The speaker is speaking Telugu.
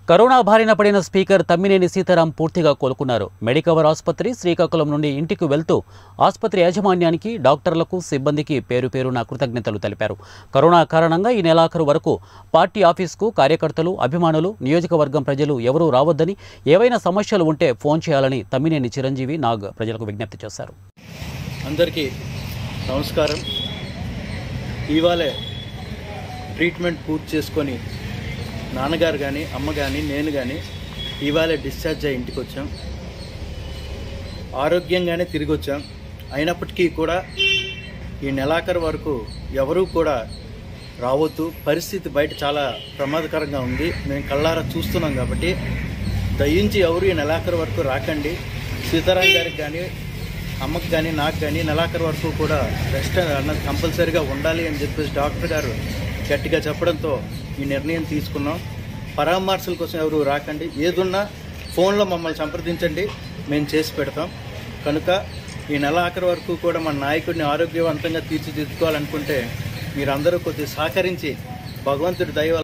కరోనా బారిన పడిన స్పీకర్ తమ్మినేని సీతారాం పూర్తిగా కోలుకున్నారు మెడికవర్ ఆసుపత్రి శ్రీకాకుళం నుండి ఇంటికి వెళ్తూ ఆసుపత్రి యాజమాన్యానికి డాక్టర్లకు సిబ్బందికి పేరు పేరున కృతజ్ఞతలు తెలిపారు కరోనా కారణంగా ఈ నెలాఖరు వరకు పార్టీ ఆఫీస్కు కార్యకర్తలు అభిమానులు నియోజకవర్గం ప్రజలు ఎవరూ రావద్దని ఏవైనా సమస్యలు ఉంటే ఫోన్ చేయాలని తమ్మినేని చిరంజీవి నాగ్ ప్రజలకు విజ్ఞప్తి చేశారు అందరికీ నమస్కారం ఇవాళే ట్రీట్మెంట్ పూర్తి చేసుకొని నాన్నగారు కానీ అమ్మ కానీ నేను కానీ ఇవాళే డిశ్చార్జ్ అయ్యి ఇంటికి వచ్చాం ఆరోగ్యంగానే తిరిగి వచ్చాం అయినప్పటికీ కూడా ఈ నెలాఖరు వరకు ఎవరూ కూడా రావద్దు పరిస్థితి బయట చాలా ప్రమాదకరంగా ఉంది మేము కళ్ళారా చూస్తున్నాం కాబట్టి దయించి ఎవరు ఈ నెలాఖరు వరకు రాకండి సీతారాం గారికి కానీ అమ్మకి కానీ నాకు కానీ నెలాఖరు వరకు కూడా రెస్ట్ అన్నది కంపల్సరీగా ఉండాలి అని చెప్పేసి డాక్టర్ గారు గట్టిగా చెప్పడంతో ఈ నిర్ణయం తీసుకున్నాం పరామర్శల కోసం ఎవరు రాకండి ఏదున్నా ఫోన్లో మమ్మల్ని సంప్రదించండి మేము చేసి పెడతాం కనుక ఈ నెల ఆఖరి వరకు కూడా మన నాయకుడిని ఆరోగ్యవంతంగా తీర్చిదిద్దుకోవాలనుకుంటే మీరందరూ కొద్దిగా సహకరించి భగవంతుడి దయ వల్ల